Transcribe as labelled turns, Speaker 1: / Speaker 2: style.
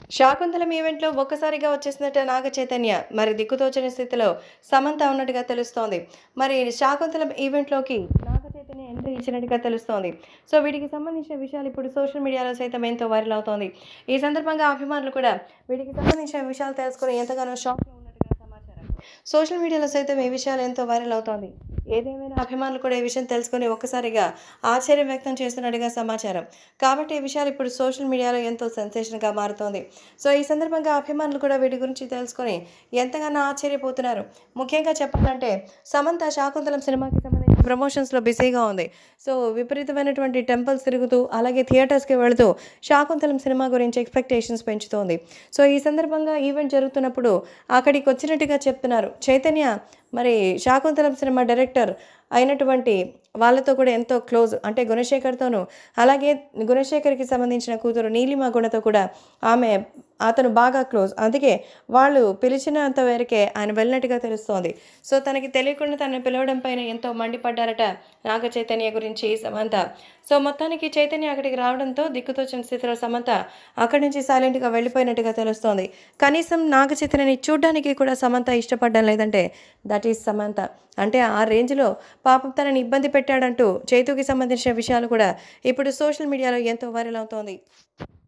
Speaker 1: శాకుంతలం ఈవెంట్లో ఒక్కసారిగా వచ్చేసినట్టు నాగ చైతన్య మరి దిక్కుతోచని స్థితిలో సమంత ఉన్నట్టుగా తెలుస్తోంది మరి శాకుంతలం ఈవెంట్లోకి నాగ చైతన్య ఎంట్రీ ఇచ్చినట్టుగా తెలుస్తోంది సో వీటికి సంబంధించిన విషయాలు ఇప్పుడు సోషల్ మీడియాలో సైతం ఎంతో వైరల్ అవుతోంది ఈ సందర్భంగా అభిమానులు కూడా వీటికి సంబంధించిన విషయాలు తెలుసుకుని ఎంతగానో షాక్లో ఉన్నట్టుగా సమాచారం సోషల్ మీడియాలో సైతం ఈ విషయాలు ఎంతో వైరల్ అవుతోంది ఏదేమైనా అభిమానులు కూడా ఈ విషయం తెలుసుకుని ఒక్కసారిగా ఆశ్చర్యం వ్యక్తం చేస్తున్నట్టుగా సమాచారం కాబట్టి ఈ విషయాలు ఇప్పుడు సోషల్ మీడియాలో ఎంతో సెన్సేషన్గా మారుతోంది సో ఈ సందర్భంగా అభిమానులు కూడా వీటి గురించి తెలుసుకొని ఎంతగానో ఆశ్చర్యపోతున్నారు ముఖ్యంగా చెప్పాలంటే సమంత శాకుంతలం సినిమాకి సంబంధించిన ప్రమోషన్స్లో బిజీగా ఉంది సో విపరీతమైనటువంటి టెంపుల్స్ తిరుగుతూ అలాగే థియేటర్స్కి వెళుతూ శాకుంతలం సినిమా గురించి ఎక్స్పెక్టేషన్స్ పెంచుతోంది సో ఈ సందర్భంగా ఈవెంట్ జరుగుతున్నప్పుడు అక్కడికి వచ్చినట్టుగా చెప్తున్నారు చైతన్య మరి శాకుంతలం సినిమా డైరెక్టర్ అయినటువంటి వాళ్ళతో కూడా ఎంతో క్లోజ్ అంటే గుణశేఖర్తోనూ అలాగే గుణశేఖర్కి సంబంధించిన కూతురు నీలిమ గుణతో కూడా ఆమె అతను బాగా క్లోజ్ అందుకే వాళ్ళు పిలిచినంత వరకే ఆయన వెళ్ళినట్టుగా తెలుస్తోంది సో తనకి తెలియకుండా తనని పిలవడం పైన ఎంతో మండిపడ్డారట నాగ చైతన్య గురించి సమంత సో మొత్తానికి చైతన్య అక్కడికి రావడంతో దిక్కుతోచిన స్థితిలో సమంత అక్కడి నుంచి సైలెంట్గా వెళ్ళిపోయినట్టుగా తెలుస్తోంది కనీసం నాగ చైతన్యని చూడ్డానికి కూడా సమంత ఇష్టపడడం లేదంటే దట్ ఈస్ సమంత అంటే ఆ రేంజ్లో పాపం తనని ఇబ్బంది పెట్టాడంటూ చైతుకి సంబంధించిన విషయాలు కూడా ఇప్పుడు సోషల్ మీడియాలో ఎంతో వైరల్ అవుతోంది